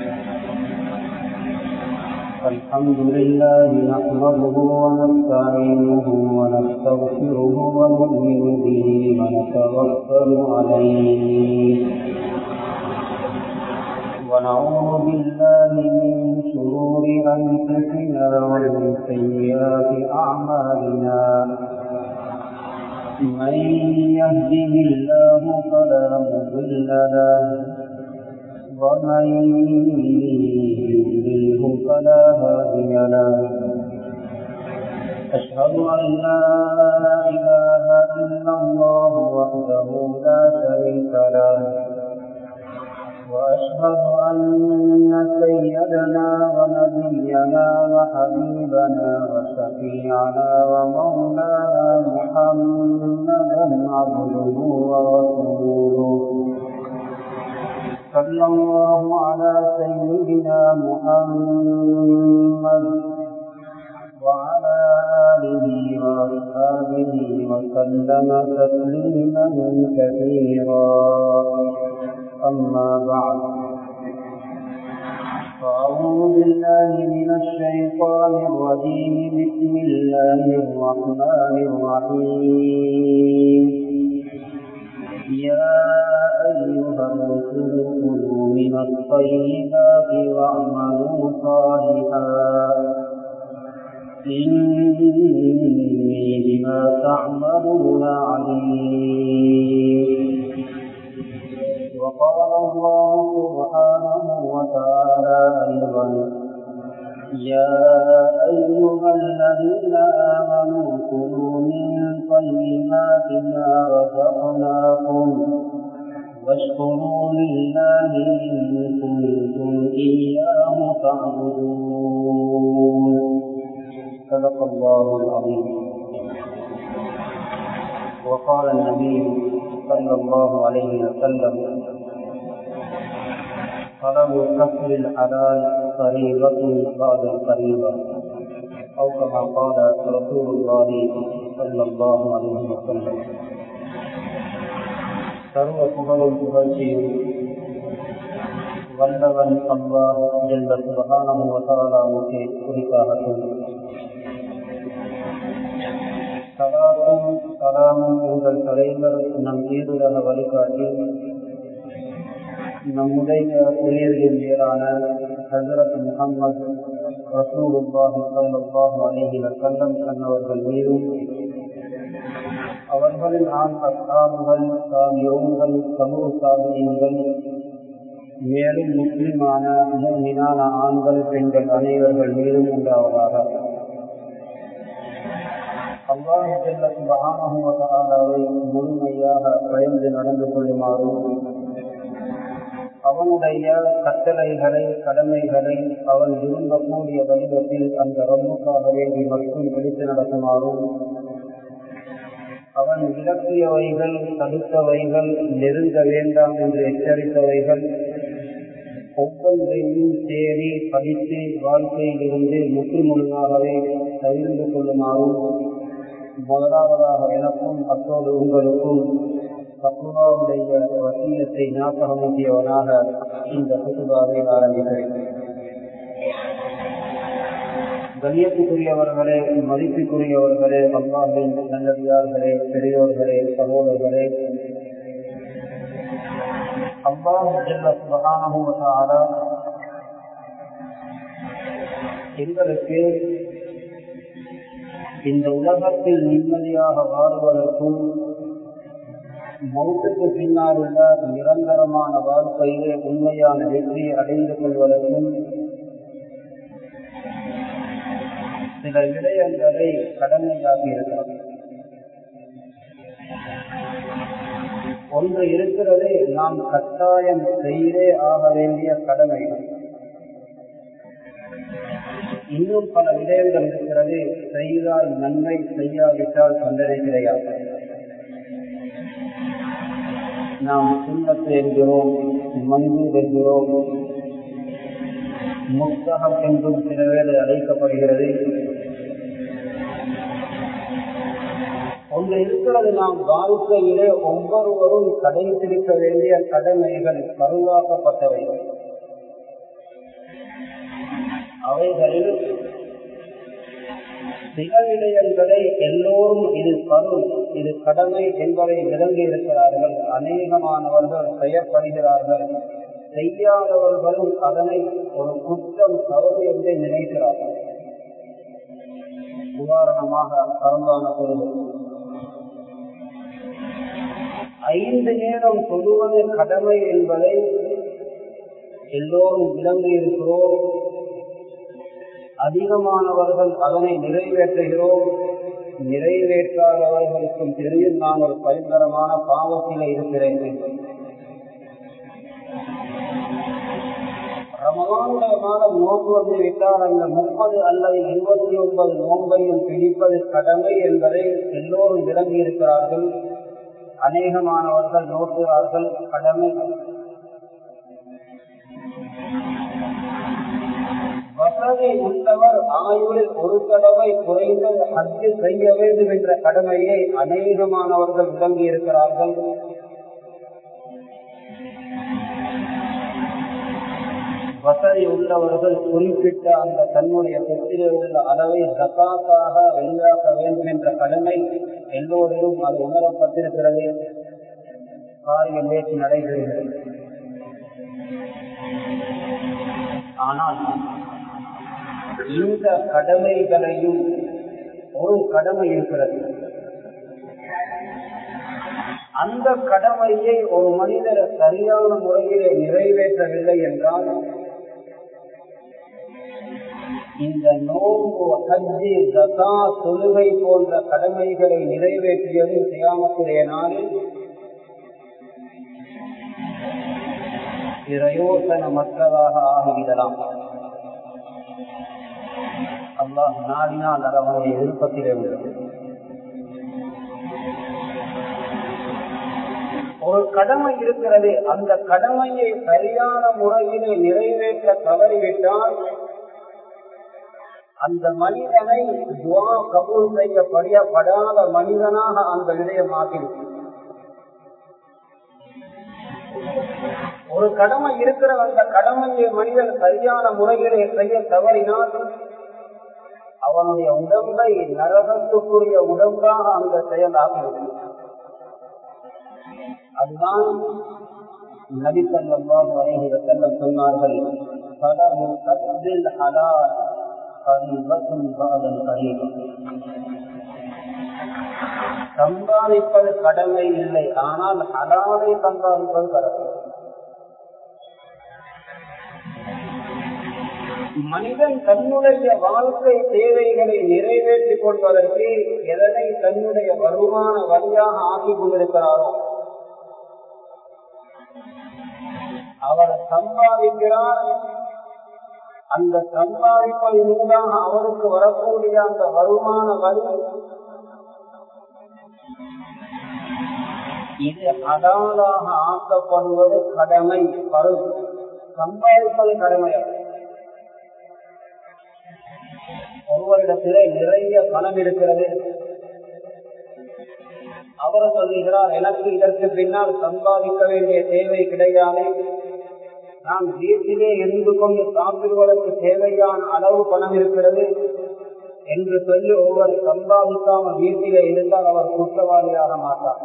الحمد لله نحمده ونستعينه ونستغفره ونؤمن به ونتوكل عليه ونعوذ بالله من شرور أنفسنا ومن سيئات أعمالنا من يهده الله فلا مضل له ومن يضلله فلا هادي له أشهد أن لا إله إلا الله وحده لا شريك له وأشهد أن سيدنا ونبينا وحبيبنا وشفيعنا ومولانا محمدا عبده ورسوله صلى الله على سيدنا محمد وعلى آله وأصحابه وسلم تسليما كثيرا أما بعد فأعوذ بالله من الشيطان الرجيم بسم الله الرحمن الرحيم يا أيها الرسل كلوا من الطيبات واعملوا صالحا إني بما تعملون عليم وقال الله سبحانه وتعالى أيضا يا أيها الذين آمنوا كلوا من طيبات ما رزقناكم واشكروا لله إن كنتم إياه تعبدون صدق الله العظيم وقال النبي صلى الله عليه وسلم طلب كسر الحلال فريضة بعد الفريضة أو كما قال رسول الله صلى الله عليه وسلم சர்வ புகழும் புகழ்ச்சியும் வல்லவன் அல்லாஹ் என்ற சுபகானம் வசாலாவுக்கு குறிப்பாகட்டும் சலாத்தும் சலாமும் எங்கள் தலைவர் நம் ஈருலக வழிகாட்டி நம்முடைய உயிரின் மேலான ஹசரத் முகமது ரசூலுல்லாஹி ஸல்லல்லாஹு அலைஹி வஸல்லம் அன்னவர்கள் மீதும் அவர்களின் ஆண் அஸ்தாபுகள் சாமியோங்கள் சமூக சாமியங்கள் மேலும் முஸ்லிமான மூமினான ஆண்கள் பெண்கள் அனைவர்கள் மீதும் உண்டாவதாக அல்லாஹ் செல்ல சுபகானவை முழுமையாக பயந்து நடந்து கொள்ளுமாறும் அவனுடைய கட்டளைகளை கடமைகளை அவன் விரும்பக்கூடிய வடிவத்தில் அந்த ரப்புக்காக வேண்டி மட்டும் பிடித்து நடக்குமாறும் அவன் விளக்கியவைகள் தடுத்தவைகள் நெருங்க வேண்டாம் என்று எச்சரித்தவைகள் ஒவ்வொன்றையும் தேடி படித்து வாழ்க்கையில் இருந்து முற்றுமுழுதாகவே தவிர்ந்து கொள்ளுமாறும் முதலாவதாக எனக்கும் அத்தோடு உங்களுக்கும் தப்புவாவுடைய வசியத்தை ஞாபகமூட்டியவனாக இந்த புதுவாவை ஆரம்பிக்கிறேன் கண்ணியத்துக்குரியவர்களே மதிப்புக்குரியவர்களே அல்லாஹின் நல்லடியார்களே பெரியோர்களே சகோதரர்களே அல்லாஹ் எங்களுக்கு இந்த உலகத்தில் நிம்மதியாக வாழ்வதற்கும் மௌத்துக்கு பின்னால் உள்ள நிரந்தரமான வாழ்க்கையிலே உண்மையான வெற்றியை அடைந்து கொள்வதற்கும் சில விடயங்களை கடமையாகி இருக்கிறோம் ஒன்று இருக்கிறது நாம் கட்டாயம் செய்தே ஆக வேண்டிய கடமைகள் இன்னும் பல விடயங்கள் இருக்கிறது செய்தால் நன்மை செய்யாவிட்டால் தண்டனை கிடையாது நாம் சுண்ணத்து என்கிறோம் மஞ்சூர் என்கிறோம் முஸ்தகம் என்றும் சில வேலை அழைக்கப்படுகிறது ஒன்று இருக்கிறது நாம் வாழ்க்கையிலே ஒவ்வொருவரும் கடைபிடிக்க வேண்டிய கடமைகள் பருவாக்கப்பட்டவை அவைகளில் சில விடயங்களை எல்லோரும் இது பருள் இது கடமை என்பதை விளங்கி இருக்கிறார்கள் அநேகமானவர்கள் செய்யப்படுகிறார்கள் செய்யாதவர்களும் அதனை ஒரு குற்றம் தவறு என்று நினைக்கிறார்கள் உதாரணமாக பரந்தான பொருள் ஐந்து நேரம் சொல்லுவது கடமை என்பதை எல்லோரும் விளங்கி இருக்கிறோம் அதிகமானவர்கள் அதனை நிறைவேற்றுகிறோம் நிறைவேற்றாதவர்களுக்கும் தெரியும் நான் ஒரு பயங்கரமான பாவத்தில் இருக்கிறேன் ரமலானுடைய மாதம் நோன்பு வந்து விட்டால் அந்த முப்பது அல்லது இருபத்தி ஒன்பது நோன்பையும் பிடிப்பது கடமை என்பதை எல்லோரும் விளங்கி இருக்கிறார்கள் அநேகமானவர்கள் நோக்குகிறார்கள் கடமை வசதி உள்ளவர் ஆயுளில் ஒரு தடவை குறைந்தது ஹஜ்ஜு செய்ய வேண்டும் என்ற கடமையை அநேகமானவர்கள் விளங்கி இருக்கிறார்கள் வசதி உள்ளவர்கள் குறிப்பிட்ட அந்த தன்னுடைய சொத்திலே உள்ள அளவை சகாத்தாக வெளியாக்க வேண்டும் என்ற கடமை எல்லோரிலும் அது உணரப்பட்டிருக்கிறது காரியம் பேச்சு நடைபெறுகிறது ஆனால் இந்த கடமைகளையும் ஒரு கடமை இருக்கிறது அந்த கடமையை ஒரு மனிதர் சரியான முறையிலே நிறைவேற்றவில்லை என்றால் இந்த நோம்பு ஹஜ்ஜி தகா தொழுகை போன்ற கடமைகளை நிறைவேற்றியது சியாமத்துடைய நாளில் பிரயோசனமற்றதாக ஆகிவிடலாம் அல்லாஹ் நாடினால் அது அவனுடைய விருப்பத்திலே உள்ளது ஒரு கடமை இருக்கிறது அந்த கடமையை சரியான முறையிலே நிறைவேற்ற தவறிவிட்டால் அந்த மனிதனை துவா கபூல் செய்யப்படியப்படாத மனிதனாக அந்த விடயம் ஆகிவிடும் ஒரு கடமை இருக்கிற அந்த கடமையை மனிதன் சரியான முறையிலே செய்ய தவறினால் அவனுடைய உடம்பை நரகத்துக்குரிய உடம்பாக அந்த செயலாகிவிடும் அதுதான் நபி சல்லாஹு அலைஹி வஸல்லம் சொன்னார்கள் ஃபலமு கஸ்பில் ஹலால் கரீபத்துன் பாதல் கரீப் சம்பாதிப்பது கடமை இல்லை ஆனால் ஹலாலை சம்பாதிப்பது கடமை மனிதன் தன்னுடைய வாழ்க்கை தேவைகளை நிறைவேற்றிக் கொள்வதற்கு எதனை தன்னுடைய வருமான வழியாக ஆக்கிக் கொண்டிருக்கிறாரோ அவர் சம்பாதிக்கிறார் அந்த சம்பாதிப்பதன் மூலமாக அவருக்கு வரக்கூடிய அந்த வருமான வழி இது அடாலாக ஆக்கப்படுவது கடமை பருவ சம்பாதிப்பது கடமையாகும் ஒருவரிடத்திலே நிறைய பணம் இருக்கிறது அவர் சொல்லுகிறார் எனக்கு இதற்கு பின்னால் சம்பாதிக்க வேண்டிய தேவை கிடையாது நாம் வீட்டிலே இருந்து கொண்டு சாப்பிடுவதற்கு தேவையான அளவு பணம் இருக்கிறது என்று சொல்லி ஒருவர் சம்பாதிக்காமல் வீட்டிலே இருந்தால் அவர் குற்றவாளியாக மாட்டார்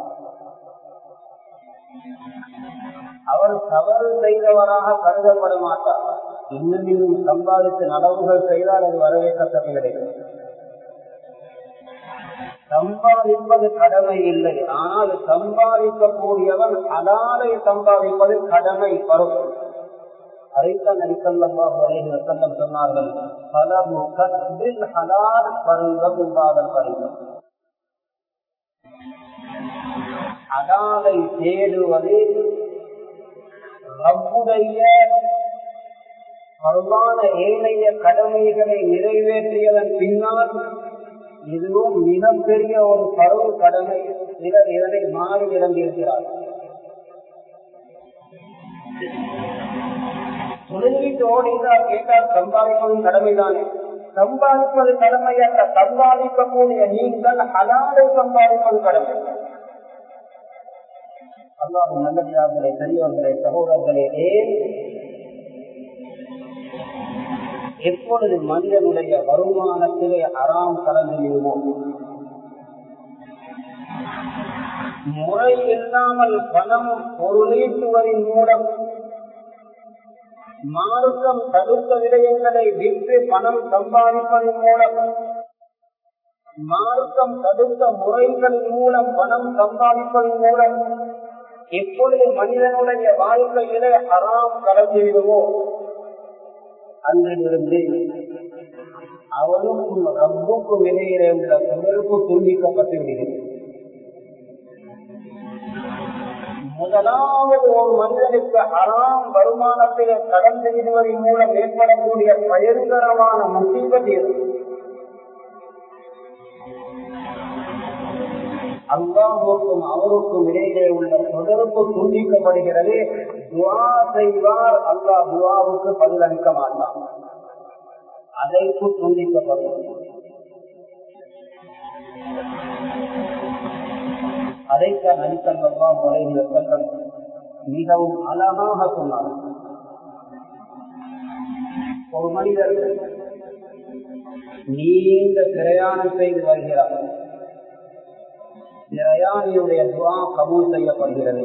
அவர் தவறு செய்தவராக கருதப்பட மாட்டார் இன்னும் இன்னும் சம்பாதித்து நடவுகள் செய்தால் அது வரவேற்கத்தக்க கிடைக்கும் சம்பாதிப்பது கடமை இல்லை ஆனால் சம்பாதிக்கக்கூடியவன் அதாலை சம்பாதிப்பது கடமை வரும் அதைத்தான் நரிசல்லமாக அலைஹி வசல்லம் சொன்னார்கள் பல முகத்தில் ஹலால் பருவம் இல்லாதல் பருவம் அதாலை தேடுவது ரப்புடைய பரவான ஏனைய கடமைகளை நிறைவேற்றியதன் பின்னால் இதுவும் மிகப்பெரிய ஒரு பருவ கடமை சிலர் இதனை மாறி இறந்திருக்கிறார்கள் சுருங்கிட்டு ஓடினால் கேட்டால் சம்பாதிப்பதும் கடமைதானே சம்பாதிப்பது கடமையல்ல சம்பாதிக்கக்கூடிய நீங்கள் அலாதை சம்பாதிப்பது கடமை அல்லாஹ் நல்லதார்களே பெரியவர்களே சகோதரர்களே ஏன் எப்பொழுது மனிதனுடைய வருமானத்திலே அறாம் கலந்து விடுவோம் முறை இல்லாமல் பணம் பொருளீட்டுவதன் மூலம் மார்க்கம் தடுத்த விடயங்களை விற்று பணம் சம்பாதிப்பதன் மூலம் மார்க்கம் தடுத்த முறைகளின் மூலம் பணம் சம்பாதிப்பதன் மூலம் எப்பொழுது மனிதனுடைய வாழ்க்கையிலே அறாம் கலந்து விடுவோம் அன்றிலிருந்து அவனுக்கும் ரப்புக்கும் இடையிலே உள்ள தொடர்பு துண்டிக்கப்பட்டு விடுகிறது முதலாவது ஒரு மனிதனுக்கு அறாம் வருமானத்திலே கடந்து விடுவதன் மூலம் ஏற்படக்கூடிய பயங்கரமான முசீபத் எது அல்லாஹுக்கும் அவருக்கும் இடையிலே உள்ள தொடர்பு துண்டிக்கப்படுகிறது துவா செய்வார் அல்லாஹ் துவாவுக்கு பதிலளிக்க மாட்டான் அதைக்கு துண்டிக்கப்படும் அதைத்தான் நடித்தல்லா முறையில் செல்லம் மிகவும் அழகாக சொன்னார் ஒரு மனிதர் நீண்ட பிரயாணம் செய்து வருகிறார் பிரயாணியுடைய துவா கபூல் செய்யப்படுகிறது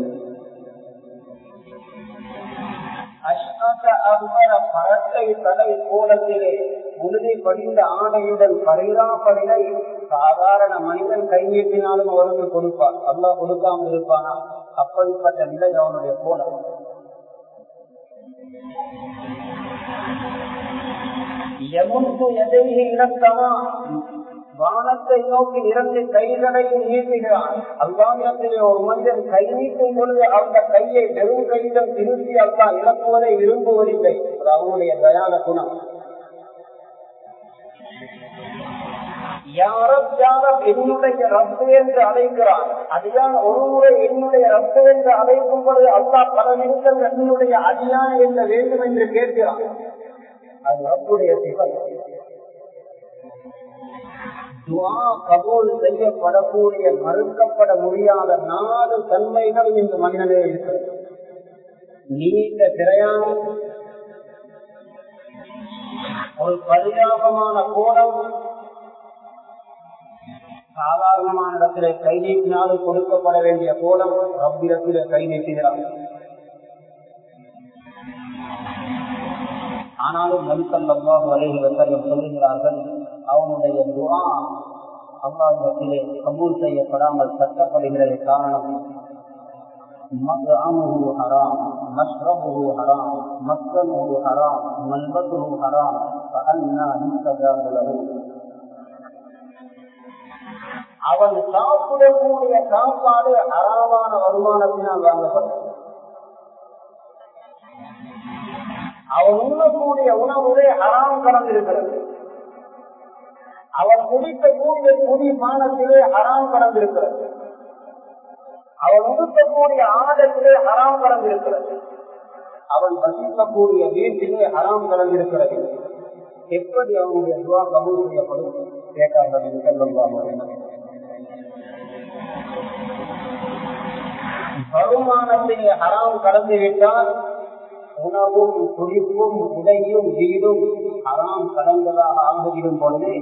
அஷ்டத்த அக்பர பரட்டை தலை கோலத்திலே உறுதி படிந்த ஆடையுடன் பரிதாபநிலை சாதாரண மனிதன் கை நீட்டினாலும் அவருக்கு கொடுப்பார் அல்லா கொடுக்காமல் இருப்பானா அப்படிப்பட்ட நிலை அவனுடைய கோலம் எமுந்து எதையை இழக்கமா வானத்தை நோக்கி இரண்டு கைகளையும் நீட்டுகிறான் அல்லாவிடத்திலே ஒரு மனிதன் கை நீட்டும் பொழுது அந்த கையை வெறும் கையிடம் திருப்பி அல்லா இழக்குவதை விரும்புவதில்லை அது அவனுடைய தயான குணம் யாரும் யாரும் என்னுடைய ரப்பு என்று அழைக்கிறான் அதுதான் ஒரு முறை என்னுடைய ரப்பு என்று அழைக்கும் பொழுது அல்லா பல நிமிஷம் என்னுடைய அடியான என்ன வேண்டும் என்று கேட்கிறான் அது ரப்புடைய சிவன் துவா கபூல் செய்யப்படக்கூடிய மறுக்கப்பட முடியாத நாலு தன்மைகள் இந்த மனிதனே இருக்கிறது நீண்ட பிரயாணம் ஒரு பரிதாபமான கோலம் சாதாரணமான இடத்திலே கை நீட்டினாலும் கொடுக்கப்பட வேண்டிய கோலம் ரப்பிடத்திலே கை நீட்டுகிறார் ஆனாலும் நபிசல்லாஹு அலைஹி வஸல்லம் சொல்லுகிறார்கள் அவனுடைய துஆ அல்லாஹ்விடத்திலே கபூல் செய்யப்படாமல் தட்டப்படுகிறது காரணம் مطعمه حرام مشربه حرام مسكنه حرام ملبسه حرام فأنا يستجاب له அவன் சாப்பிடக்கூடிய சாப்பாடு அறாமான வருமானத்தினால் வாங்கப்பட்டது அவன் உண்ணக்கூடிய உணவுலே அறாம் கலந்திருக்கிறது அவன் குடிக்கக்கூடிய குடி பானத்திலே அறாம் கலந்திருக்கிறது அவன் உடுக்கக்கூடிய ஆடத்திலே அறாம் கலந்திருக்கிறது அவன் வசிக்கக்கூடிய வீட்டிலே அறாம் கலந்திருக்கிறது எப்படி அவனுடைய துவா கபூல் செய்யப்படும் கேட்டார்கள் செல்லம் வருமானத்திலே அறாம் கலந்து விட்டால் உணவும் குடிப்பும் உடையும் வீடும் அறாம் கலந்ததாக ஆகிவிடும் பொழுது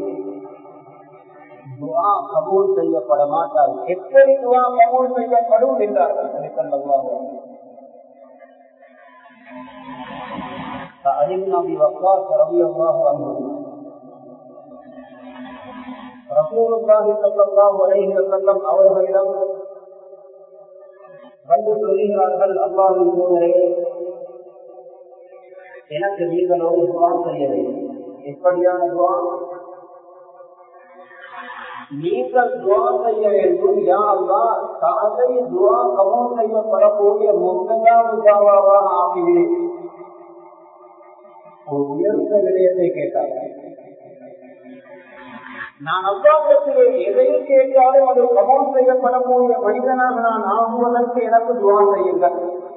துவா கபூல் செய்யப்பட மாட்டார் எப்படி துவா கபூல் செய்யப்படும் என்றார்கள் அறிவின் அபி வக்காஸ் ரவி அல்லாஹு அன்பு ரசூலுல்லாஹி ஸல்லல்லாஹு அலைஹி வஸல்லம் அவர்களிடம் வந்து சொல்கிறார்கள் அல்லாஹ்வின் தூதரே எனக்கு நீங்கள் ஒரு துவா செய்ய வேண்டும் எப்படியான துவா நீங்கள் துவா செய்ய வேண்டும் யா அல்லா காலை துவா கபூல் செய்யப்படக்கூடிய முதலாம் துவாவாக ஆகிவிடு ஒரு உயர்ந்த விடயத்தை கேட்டார்கள் நான் அல்லாஹத்திலே எதையும் கேட்டாலும் அது கபூல் செய்யப்படக்கூடிய மனிதனாக நான் ஆகுவதற்கு எனக்கு துவா செய்யுங்கள்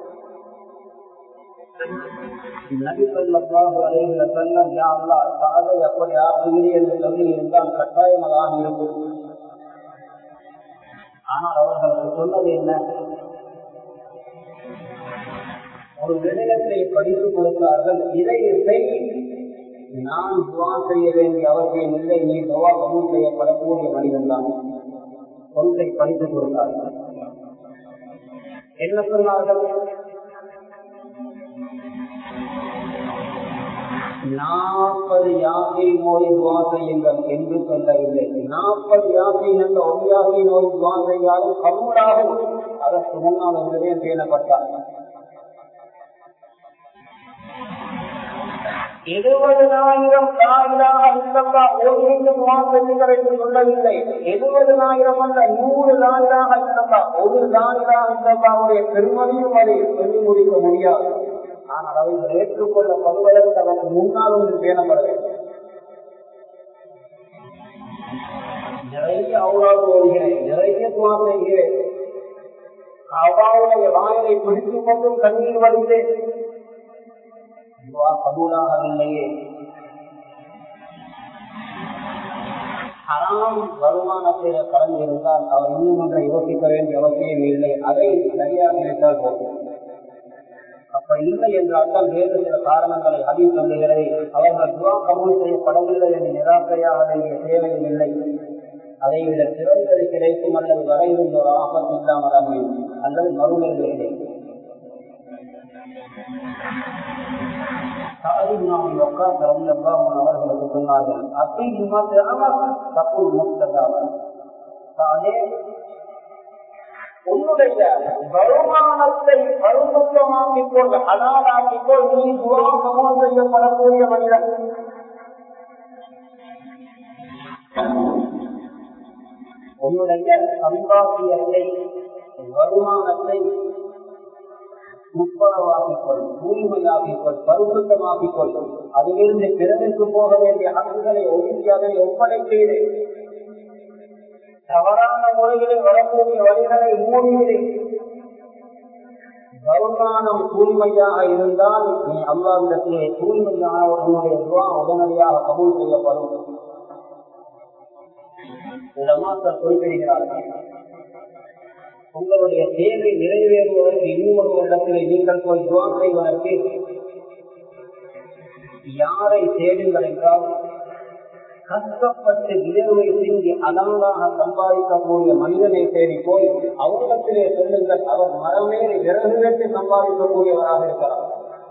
நபி ஸல்லல்லாஹு அலைஹி வஸல்லம் யா அல்லாஹ் சாதை அப்படி ஆகுகிறீ என்று சொல்லி இருந்தால் கட்டாயமாக இருக்கும் ஆனால் அவர்களுக்கு சொன்னது என்ன ஒரு விடயத்தை படித்துக் கொடுத்தார்கள் இதை செய் நான் துவா செய்ய வேண்டிய அவசியம் இல்லை நீ துவா கபூல் செய்யப்படக்கூடிய மனிதன் தான் ஒன்றை படித்து கொடுத்தார்கள் என்ன சொன்னார்கள் நாற்பது யாசை நோய் துவா செய்யுங்கள் என்று சொல்லவில்லை நாற்பது யாசை என்ற ஒரு யாசை நோய் துவா செய்தாலும் கபூலாகும் அதற்கு முன்னால் ஒரு விடயம் பேணப்பட்டார் எழுபதனாயிரம் தாயிலாக இல்லல்லா ஓரிரண்டு துவாசல்கள் என்று சொல்லவில்லை எழுபதனாயிரம் அல்ல நூறு தாயிலாக இல்லல்லா ஒரு தாயிலாக இல்லல்லாவுடைய பெருமதியும் அதை சொல்லி முடிக்க முடியாது ஆனால் அவைகள் ஏற்றுக்கொள்ளப்படுவதற்கு அதற்கு முன்னால் ஒன்று பேணப்பட வேண்டும் நிறைய அவுளாது ஓடுகிறேன் நிறைய துவா செய்கிறேன் அவாவுடைய வாயிலை பிடித்துக் கொண்டும் கண்ணீர் வடிந்தேன் துவா கபூலாகவில்லையே ஹராம் வருமானத்தில் கலந்திருந்தால் அவர் இன்னும் ஒன்றை யோசிக்க வேண்டிய அவசியம் இல்லை அதை சரியாக நினைத்தால் போதும் அப்ப இல்லை என்றால் தான் வேறு சில காரணங்களை அதி சொல்லுகிறது அவர்கள் துவா கபூல் செய்யப்படவில்லை என்று நிராசையாக வேண்டிய தேவையும் இல்லை அதை விட சிறந்தது கிடைக்கும் அல்லது வரையிருந்து ஒரு ஆபத்து இல்லாமல் அமையும் அல்லது மறுமையில் கிடைக்கும் அவர்களுக்கு சொன்னார்கள் தப்புள் முக்ததாவன் உன்னுடைய வருமானத்தை பருமுத்தமாக்கிக் கொண்டு அனாதாக்கிக் கொள் நீ துவாகமோ செய்யப்படக்கூடிய மனிதன் உன்னுடைய சம்பாத்தியத்தை வருமானத்தை முப்பளவாக்கிக்கொள் தூய்மையாக்கிக்கொள் பரிசுத்தமாக்கிக்கொள் அதிலிருந்து பிறருக்கு போக வேண்டிய ஹக்குகளை ஒதுக்கி அதை ஒப்படைத்தீடு தவறான முறைகளில் வரக்கூடிய வழிகளை மூடிவிடு வருமானம் தூய்மையாக இருந்தால் நீ அல்லாவிடத்திலே தூய்மையான உன்னுடைய துவா உடனடியாக கபூல் செய்யப்படும் மாத்திரம் குறிப்பிடுகிறார்கள் உங்களுடைய தேவை நிறைவேறுவதற்கு இன்னொரு இடத்திலே நீங்கள் போய் துவா செய்வதற்கு யாரை தேடுங்கள் என்றால் கஷ்டப்பட்டு வியர்வை சிந்தி அதனாக சம்பாதிக்கக்கூடிய மனிதனை தேடி போய் அவரிடத்திலே சொல்லுங்கள் அவர் மரமேறி விறகு வெட்டி சம்பாதிக்கக்கூடியவராக இருக்கிறார்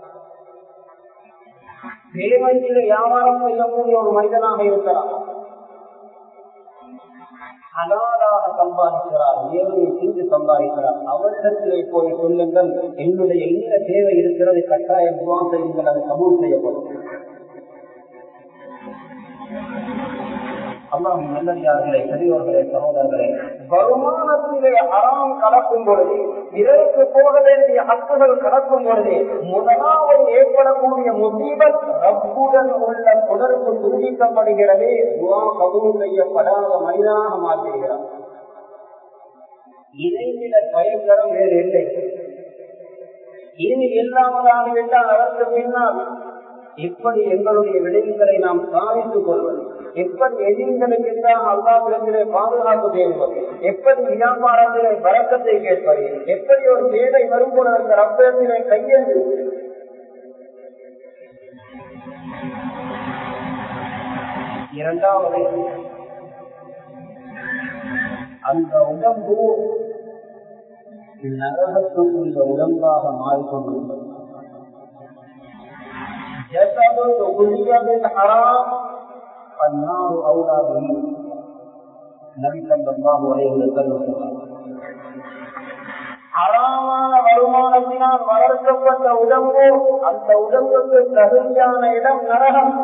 பேமெண்டில் வியாபாரம் செய்யக்கூடிய ஒரு மனிதனாக இருக்கிறார் ஹலாலாக சம்பாதிக்கிறார் ஏழையை சென்று சம்பாதிக்கிறார் அவரிடத்திலே போய் சொல்லுங்கள் என்னுடைய என்ன தேவை இருக்கிறது கட்டாயம் துவா செய்யுங்கள் அது கபூல் செய்யப்படும் அல்லாஹ் நல்லடியார்களே பெரியோர்களே சகோதரர்களே வருமானத்திலே அறம் கலக்கும் பொழுது இதற்கு போக வேண்டிய ஹக்குகள் கலக்கும் பொழுது முதலாவது ஏற்படக்கூடிய முசீபத் ரப்புடன் உள்ள தொடர்பு துண்டிக்கப்படுகிறது துவா கபூல் செய்யப்படாத மனிதனாக மாற்றுகிறார் இதை விட பயங்கரம் வேறு இல்லை இனி இல்லாமலாகிவிட்டால் அதற்கு பின்னால் எப்படி எங்களுடைய விளைவுகளை நாம் சாதித்துக் கொள்வது எப்படி எதிரிகளுக்கு எல்லாம் அல்லாவிடத்திலே பாதுகாப்பு தேடுவது எப்படி வியாபாரத்திலே வழக்கத்தை கேட்பது எப்படி ஒரு தேவை வரும்போது அந்த ரப்பத்திலே கையெழுந்து இரண்டாவது அந்த உடம்பு நரகத்துக்குரிய உடம்பாக மாறிக்கொண்டிருந்தது جسد غذي بالحرام فالنار أولى به நபி ஸல்லல்லாஹு அலைஹி வஸல்லம் ஹராமான வருமானத்தினால் வளர்க்கப்பட்ட உடம்பு அந்த உடம்புக்கு தகுதியான இடம் நரகம்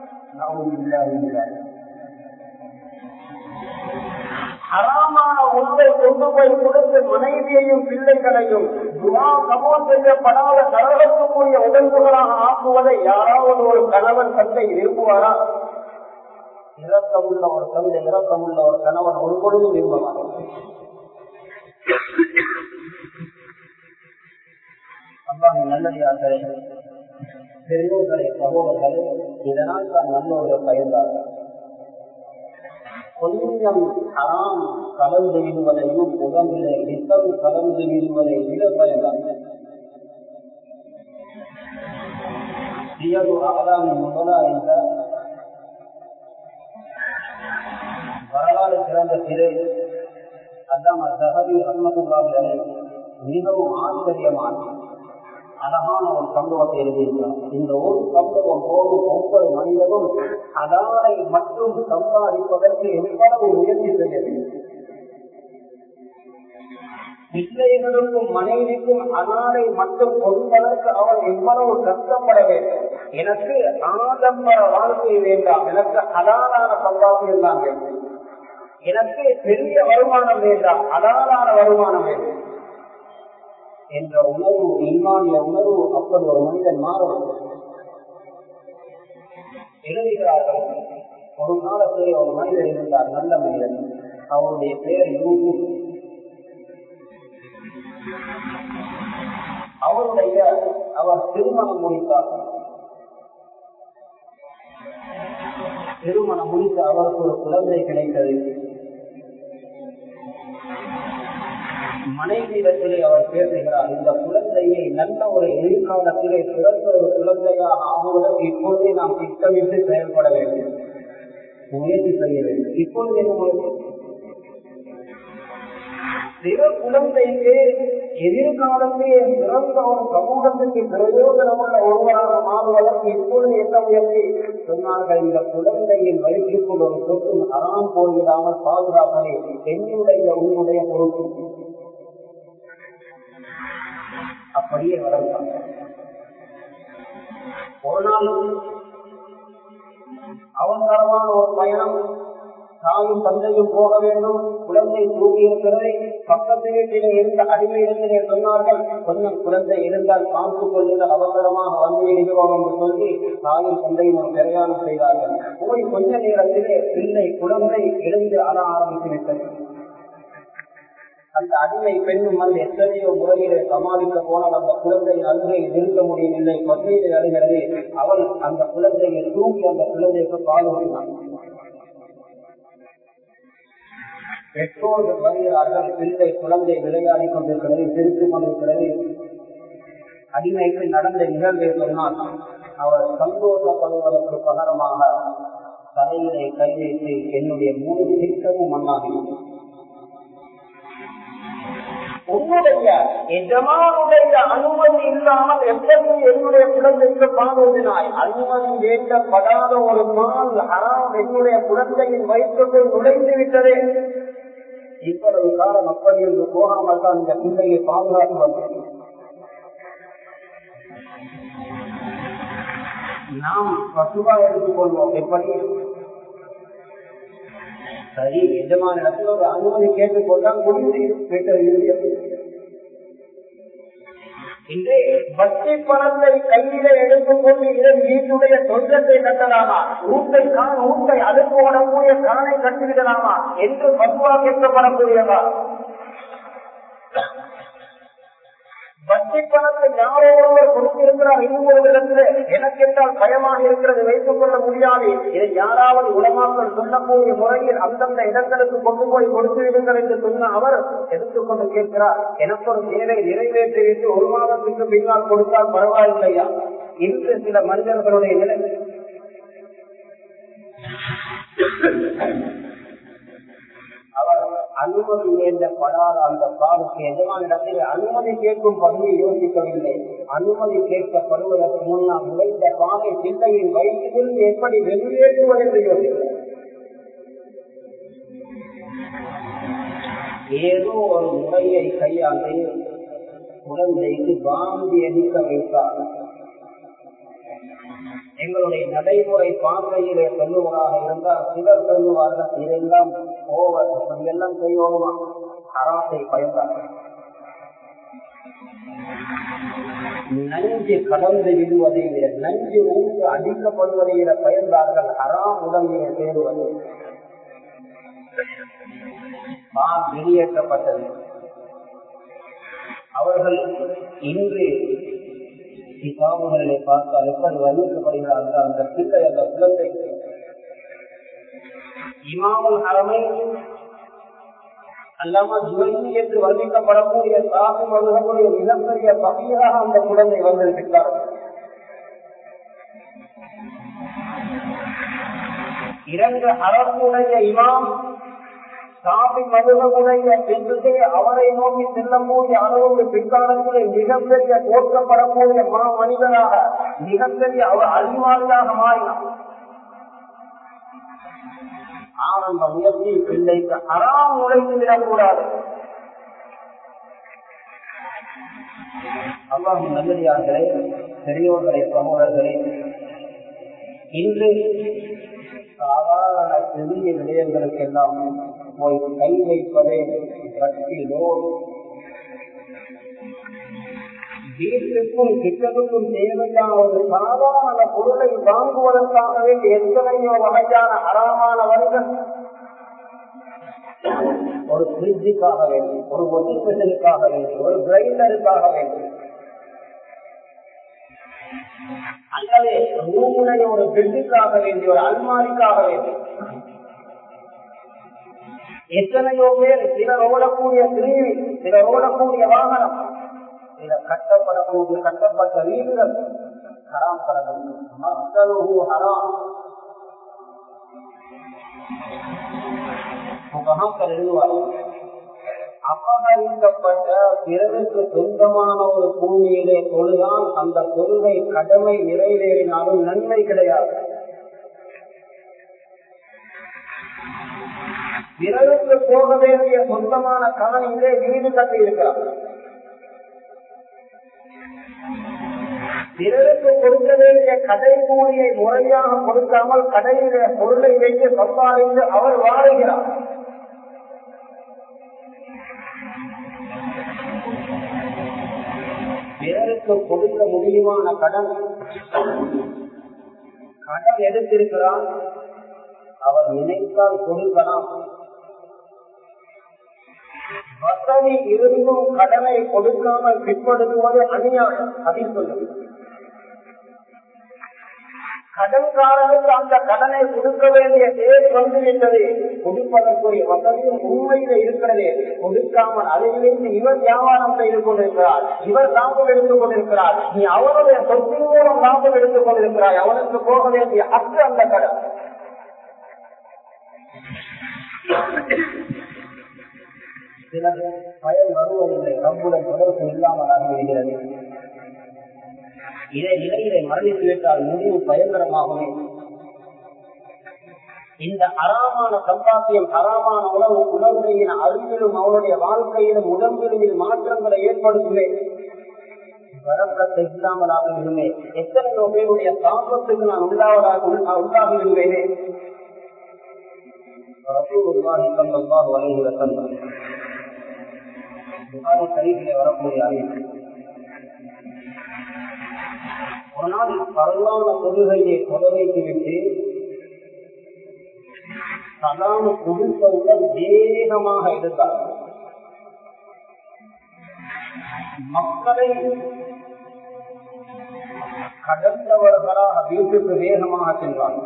ஹராமான உணவை கொண்டு போய் கொடுத்து மனைவியையும் பிள்ளைகளையும் துவா கபோல் செய்யப்படாத நரகத்துக்குரிய உடம்புகளாக ஆக்குவதை யாராவது ஒரு கணவன் தந்தை விரும்புவாரா இரக்கமுள்ள ஒரு தந்தை இரக்கமுள்ள ஒரு கணவன் ஒரு பொழுதும் விரும்புவார் அல்லாஹ் நல்லடியார்களே பெரியோர்களே சகோதரர்களே இதனால் தான் நல்லோர்கள் பயந்தார்கள் கொஞ்சம் ஹராம் கலந்து விடுவதையும் உடம்பிலே விஷம் கலந்து விடுவதை விட பயந்தாங்க சியது அகலாமி முதலா என்ற வரலாறு சிறந்த சிறை அதான் சஹபி ரத்னகுல்லாவிலே மிகவும் ஆச்சரியமான அழகான ஒரு சம்பவத்தை எழுதியிருக்கிறார் இந்த ஒரு சம்பவம் போதும் ஒவ்வொரு மனிதனும் அதானை மட்டும் சம்பாதிப்பதற்கு எவ்வளவு முயற்சி செய்ய வேண்டும் பிள்ளைகளுக்கும் மனைவிக்கும் அனாதை மட்டும் கொடுப்பதற்கு அவன் எவ்வளவு கஷ்டப்பட வேண்டும் எனக்கு ஆடம்பர வாழ்க்கை வேண்டாம் எனக்கு அதானான சம்பாத்தியம் தான் வேண்டும் எனக்கு பெரிய வருமானம் வேண்டாம் அதானான வருமானம் வேண்டும் என்ற உணர்வு இம்மானிய உணர்வு அப்படி ஒரு மனிதன் மாற எழுதுகிறார்கள் ஒரு காலத்திலே ஒரு மனிதர் இருந்தார் நல்ல மனிதன் அவருடைய பெயர் யூகு அவருடைய அவர் திருமணம் முடித்தார் திருமணம் முடித்து அவருக்கு ஒரு குழந்தை கிடைத்தது மனைவியிடத்திலே அவர் பேசுகிறார் இந்த குழந்தையை நல்ல ஒரு எதிர்காலத்திலே சிறந்த ஒரு குழந்தையாக ஆகுவதற்கு இப்பொழுதே நாம் திட்டமிட்டு செயல்பட வேண்டும் முயற்சி செய்ய வேண்டும் இப்பொழுது என்ன முயற்சி சில குழந்தைக்கு எதிர்காலத்திலே சிறந்த ஒரு சமூகத்துக்கு பிரயோஜனமுள்ள ஒருவராக மாறுவதற்கு இப்பொழுது என்ன முயற்சி சொன்னார்கள் இந்த குழந்தையின் வயிற்றுக்குள் ஒரு சொத்து அறாம் போய்விடாமல் பாதுகாப்பதே என்னுடைய உன்னுடைய பொறுப்பு அப்படியே வளர்த்தாங்க ஒரு நாள் அவசரமான ஒரு பயணம் தாயும் தந்தையும் போக வேண்டும் குழந்தை தூங்கி இருக்கிறதை பக்கத்து வீட்டிலே இருந்த அடிமையிடத்திலே சொன்னார்கள் கொஞ்சம் குழந்தை இருந்தால் காப்பு கொள்ளுங்கள் அவசரமாக வந்து விடுகிறோம் என்று சொல்லி தாயும் தந்தையும் ஒரு பிரயாணம் செய்தார்கள் போய் கொஞ்ச நேரத்திலே பிள்ளை குழந்தை எழுந்து அழ ஆரம்பித்து விட்டது அந்த அடிமை பெண்ணும் வந்து எத்தனையோ முறையிலே சமாளிக்க போனால் அந்த குழந்தையின் அருகை நிறுத்த முடியவில்லை பத்மீதை அழுகிறது அவள் அந்த குழந்தையை தூக்கி அந்த குழந்தைக்கு பால் ஊட்டினான் பெற்றோர்கள் வருகிறார்கள் பிள்ளை குழந்தை விளையாடி கொண்டிருக்கிறது சிரித்துக் கொண்டிருக்கிறது அடிமைக்கு நடந்த நிகழ்வை சொன்னால் அவர் சந்தோஷப்படுவதற்கு பகரமாக தலையிலே கை வைத்து என்னுடைய முழு திட்டமும் மண்ணாகி உன்னுடைய எஜமானுடைய அனுமதி இல்லாமல் எப்படி என்னுடைய குழந்தைக்கு பாலூதினாய் அனுமதி வேண்டப்படாத ஒரு நாள் ஹராம் என்னுடைய குழந்தையின் வயிற்றுக்குள் நுழைந்து விட்டதே இவ்வளவு காலம் அப்படி என்று போகாமல் தான் இந்த பிள்ளையை பாதுகாத்து வந்தேன் நாம் பசுவா எடுத்துக்கொள்வோம் எப்படி சரி எஜமான இடத்துல ஒரு அனுமதி கேட்டுக்கொண்டால் முடிந்து கேட்டது இன்று பக்தி பணத்தை கையில எடுத்துக்கொண்டு இதன் வீட்டுடைய சொந்தத்தை கட்டலாமா ஊட்டை கான் ஊட்டை அது போடக்கூடிய கானை கட்டிவிடலாமா என்று பத்துவா கேட்கப்படக்கூடியதா வட்டி பணத்தை யாரோ ஒருவர் கொடுத்திருக்கிறார் இன்னும் ஒரு இடத்துல எனக்கு என்றால் பயமாக இருக்கிறது வைத்துக் கொள்ள முடியாது இதை யாராவது உலமாக்கள் சொல்லக்கூடிய முறையில் அந்தந்த இடங்களுக்கு கொண்டு போய் கொடுத்து விடுங்கள் என்று சொன்ன அவர் எடுத்துக்கொண்டு கேட்கிறார் எனக்கு ஒரு தேவை நிறைவேற்றிவிட்டு ஒரு மாதத்துக்கு பின்னால் கொடுத்தால் பரவாயில்லையா இன்று சில மனிதர்களுடைய நிலை அவர் அனுமதி வேண்டப்படாத அந்த பாலுக்கு எஜமான இடத்தில் அனுமதி கேட்கும் பகுதியை யோசிக்கவில்லை அனுமதி கேட்கப்படுவதற்கு முன்னால் நுழைந்த பாலை பிள்ளையின் வயிற்றில் எப்படி வெளியேற்றுவது என்று யோசிக்கிறார் ஏதோ ஒரு முறையை கையாண்டு குழந்தைக்கு பாந்தி அடிக்க வைத்தார் எங்களுடைய நடைமுறை பார்வையிலே சொல்லுவதாக இருந்தால் சிலர் சொல்லுவார்கள் இதெல்லாம் ஓவர் இதெல்லாம் செய்வோமா அராசை பயந்தார்கள் நஞ்சு கடந்து விடுவதை விட நஞ்சு ஊற்று அடிக்கப்படுவதை விட பயந்தார்கள் அறாம் உடம்பிலே சேருவது தான் வெளியேற்றப்பட்டது அவர்கள் இன்று கிதாபுகளிலே பார்த்தால் எப்படி வலியுறுத்தப்படுகிறார்கள் அந்த பிள்ளை அந்த குழந்தை இமாமுல் அரமை அல்லாம ஜுவைனி என்று வர்ணிக்கப்படக்கூடிய சாகு மதுகளுடைய மிகப்பெரிய பகுதியாக அந்த குழந்தை வந்திருக்கிறார் இரண்டு அரசுடைய இமாம் சாமி மதுரமுடைய பெண்களே அவரை நோக்கி செல்லக்கூடிய அளவுக்கு பிற்காலத்திலே மிகப்பெரிய தோற்கப்படக்கூடிய மா மனிதனாக மிகப்பெரிய அவர் அறிவாளியாக மாறினார் ஆரம்ப முயற்சி பிள்ளைக்கு அறாம் நுழைந்து விடக்கூடாது அல்லாஹ் நல்லடியார்களே பெரியோர்களே சகோதரர்களே இன்று சாதாரண பெரிய விடயங்களுக்கெல்லாம் போய் கை வைப்பதே பற்றியதோ வீட்டுக்கும் கிட்டத்துக்கும் தேவையான ஒரு சாதாரண பொருளை வாங்குவதற்காகவே எத்தனையோ வகையான அறமான வரிகள் ஒரு பிரிட்ஜுக்காக வேண்டும் ஒரு ஒட்டிப்பெசலுக்காக வேண்டும் ஒரு கிரைண்டருக்காக வேண்டும் அல்லது ரூமுடைய ஒரு பெட்டுக்காக வேண்டிய ஒரு அல்மாரிக்காக வேண்டும் எத்தனையோ பேர் சிலர் ஓடக்கூடிய திருவி சிலர் ஓடக்கூடிய வாகனம் சிலர் கட்டப்படக்கூடிய கட்டப்பட்ட வீடுகள் ஹராம் படங்கள் மக்களும் ஹராம் முகமாக்கள் எழுதுவார்கள் அபகரிக்கப்பட்ட பிறருக்கு சொந்தமான ஒரு பூமியிலே தொழுதான் அந்த தொழுகை கடமை நிறைவேறினாலும் நன்மை கிடையாது பிறருக்கு போக வேண்டிய சொந்தமான காணியிலே வீடு கட்டி இருக்கிறார் பிறருக்கு கொடுக்க வேண்டிய கடை கூலியை முறையாக கொடுக்காமல் கடையிலே பொருளை வைத்து சம்பாதித்து அவர் வாழுகிறார் பிறருக்கு கொடுக்க முடியுமான கடன் கடன் எடுத்திருக்கிறான் அவர் நினைத்தால் கொடுக்கலாம் வசதி இருந்தும் கடனை கொடுக்காமல் பிற்படுத்துவது அநியாயம் அப்படின்னு சொல்லுங்க கடன்காரனுக்கு அந்த கடனை கொடுக்க வேண்டிய தேவை வந்துவிட்டது கொடுப்பதற்குரிய வசதியும் உண்மையில இருக்கிறது கொடுக்காமல் அதிலிருந்து இவர் வியாபாரம் செய்து கொண்டிருக்கிறார் இவர் லாபம் எடுத்துக் கொண்டிருக்கிறார் நீ அவருடைய சொத்தின் மூலம் லாபம் எடுத்துக் கொண்டிருக்கிறாய் அவனுக்கு போக வேண்டிய அக்கு அந்த கடன் சிலர் பயன் வருவதில்லை ரப்புடன் தொடர்பு இல்லாமல் ஆகிவிடுகிறது இதை நிலையிலே மரணித்து விட்டால் முடிவு பயங்கரமாகவே இந்த அறாமான சம்பாத்தியம் அறாமான உணவு உணவுடையின் அறிவிலும் அவனுடைய வாழ்க்கையிலும் உடம்பிலும் இது மாற்றங்களை ஏற்படுத்துமே வரக்கத்தை இல்லாமலாக விடுமே எத்தனையோ பேருடைய சாபத்துக்கு நான் உள்ளாவதாக உள்ளாகி விடுவேனே வரக்கூடிய அறிவு ஒரு நாள் பரவான தொழுகையை தொலைவைத்து விட்டு சலாமு கொடுத்தவுடன் வேகமாக இருந்தார் மக்களை கடந்தவர்களாக வீட்டுக்கு வேகமாக சென்றார்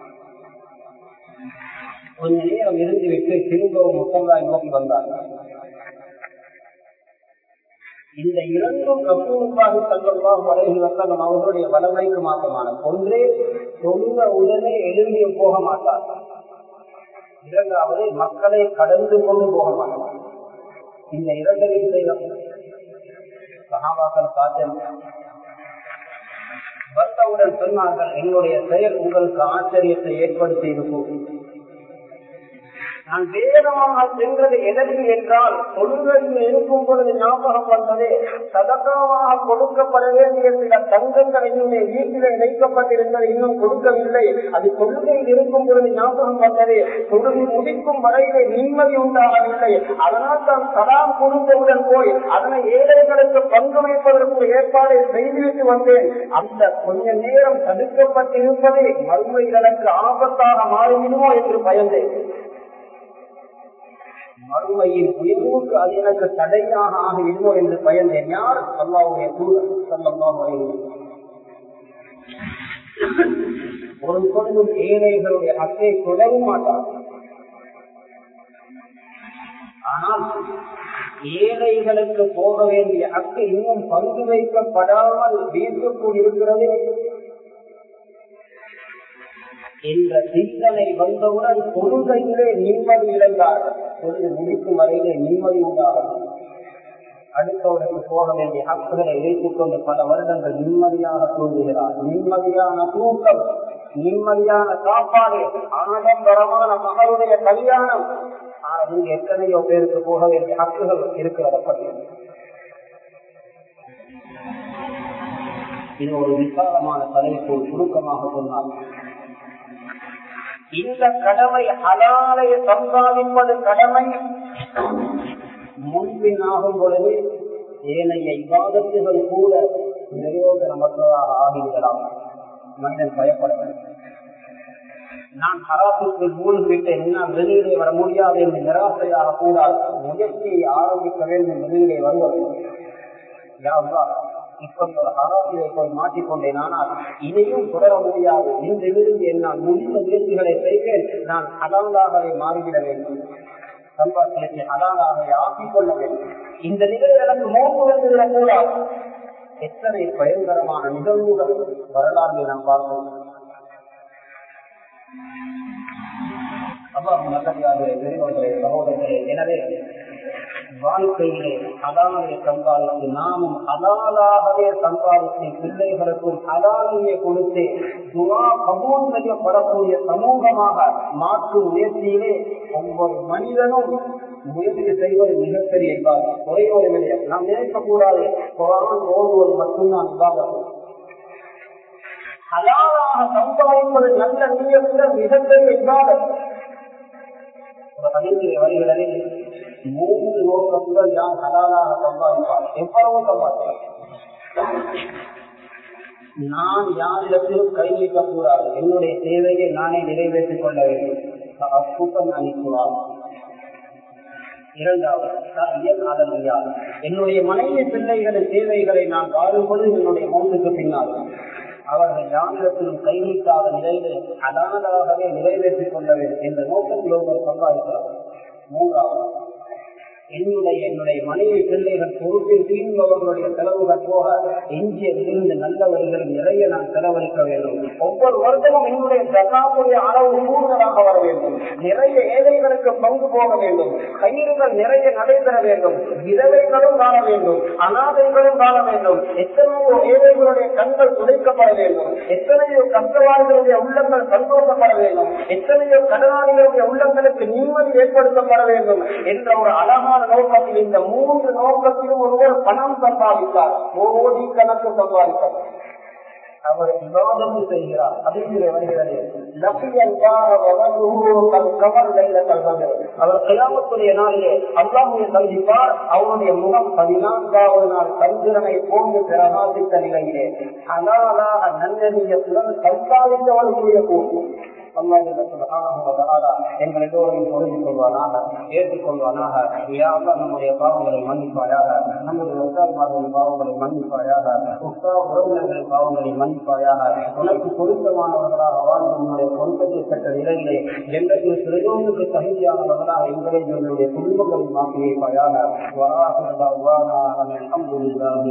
கொஞ்ச நேரம் இருந்துவிட்டு திரும்பவும் முத்தங்காய் நோக்கி வந்தார்கள் இந்த இரண்டும் ரசூலுல்லாஹி ஸல்லல்லாஹு அலைஹி வஸல்லம் அவர்களுடைய வல்லமைக்கு மாற்றமான ஒன்றே சொந்த உடனே எழுதிய போக மாட்டார் இரண்டாவது மக்களை கடந்து கொண்டு போக மாட்டார் இந்த இரண்டு விஷயம் சகாபாக்கள் பார்த்தேன் வந்தவுடன் சொன்னார்கள் என்னுடைய செயல் உங்களுக்கு ஆச்சரியத்தை ஏற்படுத்தி இருக்கும் நான் வேகமாக சென்றது எதற்கு என்றால் தொழுகையில் இருக்கும் பொழுது ஞாபகம் வந்தது சதக்காவாக கொடுக்கப்பட வேண்டிய சில தங்கங்கள் இன்னும் வீட்டிலே வைக்கப்பட்டிருந்தது இன்னும் கொடுக்கவில்லை அது தொழுகையில் இருக்கும் பொழுது ஞாபகம் வந்தது தொழுகை முடிக்கும் வரையிலே நிம்மதி உண்டாகவில்லை அதனால் தான் சலாம் கொடுத்தவுடன் போய் அதனை ஏழைகளுக்கு பங்கு வைப்பதற்கு ஏற்பாடு செய்துவிட்டு வந்தேன் அந்த கொஞ்ச நேரம் தடுக்கப்பட்டிருப்பதே மறுமையில் எனக்கு ஆபத்தாக மாறிவிடுமோ என்று பயந்தேன் மறுமையின் உயர்வுக்கு அது எனக்கு தடையாக ஆகிவிடுமோ என்று பயந்தேன் யார் அல்லாவுடைய தூதர் சொல்லமாக ஒரு பொழுதும் ஏழைகளுடைய அக்கை தொடவும் மாட்டார் ஆனால் ஏழைகளுக்கு போக வேண்டிய அக்கு இன்னும் பங்கு வைக்கப்படாமல் வீட்டுக்குள் இருக்கிறது என்ற சிந்தனை வந்தவுடன் தொழுகையிலே நிம்மதி இழந்தார்கள் தொழுது முடிக்கும் வரையிலே நிம்மதி உண்டாகும் அடுத்தவருக்கு போக வேண்டிய ஹக்குகளை வைத்துக் கொண்டு பல வருடங்கள் நிம்மதியாக தூங்குகிறார் நிம்மதியான தூக்கம் நிம்மதியான சாப்பாடு ஆடம்பரமான மகளுடைய கல்யாணம் ஆனால் இங்கு எத்தனையோ பேருக்கு போக வேண்டிய ஹக்குகள் இருக்கிறத பற்றி இது ஒரு விசாலமான தலைப்பு சுருக்கமாக சொன்னார் இந்த கடமை ஹலாலை சம்பாதிப்பது கடமை முன்பின் ஆகும் பொழுது ஏனைய இவாதத்துகள் கூட நிரோதனமற்றதாக ஆகிவிடலாம் மனிதன் பயப்பட வேண்டும் நான் ஹராசுக்கு மூழ்கிவிட்டேன் என்னால் வெளியிலே வர முடியாது என்று நிராசையாக கூடாது முயற்சியை ஆரம்பிக்க வேண்டும் வெளியிலே வருவது யாவா இப்படி ஒரு ஹராசியை போய் மாற்றிக்கொண்டேன் ஆனால் இதையும் தொடர முடியாது இன்றிலிருந்து என்னால் முடிந்த முயற்சிகளை செய்வேன் நான் ஹலாலாகவே மாறிவிட வேண்டும் சம்பாத்தியத்தை ஹலாலாக ஆக்கிக் கொள்ள வேண்டும் இந்த நிலை எனக்கு மோப்பு வந்துவிடக் கூடாது எத்தனை பயங்கரமான நிகழ்வுகள் வரலாறு நாம் பார்ப்போம் அல்லாஹ் நல்லதாகவே பெரியவர்களே சகோதரர்களே எனவே வாழ்க்கையிலே அதாலையை சம்பாதித்து நாமும் அதாலாகவே சம்பாதித்து பிள்ளைகளுக்கும் அதாலையை கொடுத்து துவா கபூல் செய்யப்படக்கூடிய சமூகமாக மாற்றும் முயற்சியிலே ஒவ்வொரு மனிதனும் முயற்சி செய்வது மிகப்பெரிய விவாதம் ஒரே ஒரு விடயம் நாம் நினைக்கக்கூடாது குரான் ஓடுவது மட்டும்தான் விவாதம் ஹலாலாக சம்பாதிப்பது நல்ல நீயத்துடன் மிகப்பெரிய விவாதம் ஒரு பதிவுரை வருகிறது மூன்று நோக்கத்துடன் யார் ஹலாலாக சம்பாதிப்பார் எவ்வளவு சம்பாதிப்பார் நான் யாரிடத்திலும் கை நீக்கக்கூடாது என்னுடைய தேவையை நானே நிறைவேற்றிக் கொள்ள வேண்டும் அப்புறம் அனுப்புவார் இரண்டாவது என்னுடைய மனைவி பிள்ளைகளின் தேவைகளை நான் வாழும்பொழுது என்னுடைய மௌனுக்கு பின்னால் அவர்கள் யாரிடத்திலும் கை நீக்காத நிலையிலே அதானதாகவே நிறைவேற்றிக் கொள்ள வேண்டும் என்ற நோக்கத்தில் ஒருவர் சம்பாதிக்கிறார் மூன்றாவது என்னுடைய என்னுடைய மனைவி பிள்ளைகள் பொறுப்பில் தீர்ந்தவர்களுடைய செலவுகள் போக எஞ்சியதிலிருந்து நல்ல வழிகளில் நிறைய நான் செலவழிக்க வேண்டும் ஒவ்வொரு வருடமும் என்னுடைய ஜகாவுடைய அளவு கூடுதலாக வர வேண்டும் நிறைய ஏழைகளுக்கு பங்கு போக வேண்டும் கயிறுகள் நிறைய நடைபெற வேண்டும் விதவைகளும் காண வேண்டும் அனாதைகளும் காண வேண்டும் எத்தனையோ ஏழைகளுடைய கண்கள் துடைக்கப்பட வேண்டும் எத்தனையோ கஷ்டவாதிகளுடைய உள்ளங்கள் சந்தோஷப்பட வேண்டும் எத்தனையோ கடனாளிகளுடைய உள்ளங்களுக்கு நிம்மதி ஏற்படுத்தப்பட வேண்டும் என்ற ஒரு அழகான நோக்கத்தில் இந்த மூன்று நோக்கத்திலும் ஒருவர் பணம் சம்பாதித்தார் கோடி கணக்கு சம்பாதித்தார் அவர் விவாதம் செய்கிறார் அதிலே வருகிறது அவர் கயாமத்துடைய நாளிலே அல்லாஹுவை சந்திப்பார் அவருடைய முகம் பதினான்காவது நாள் சந்திரனை போன்று பிரகாசித்த நிலையிலே அனாலாக நன்னதியத்துடன் சம்பாதித்தவர்களுடைய கூட்டம் எங்கள் எல்லோரையும் பொருந்திக் கொள்வானாக ஏற்றுக்கொள்வானாக யாரெல்லாம் நம்முடைய பாவங்களை மன்னிப்பாயாக நம்முடைய உத்தார்மார்களின் பாவங்களை மன்னிப்பாயாக உத்தா உறவினர்களின் பாவங்களை மன்னிப்பாயாக உனக்கு பொருத்தமானவர்களாக வாழ்ந்து உன்னுடைய பொருத்தத்தை பெற்ற நிலையிலே எங்களுக்கு சிறையோனுக்கு தகுதியானவர்களாக எங்களை எங்களுடைய குடும்பங்களை மாற்றி வைப்பாயாக வராக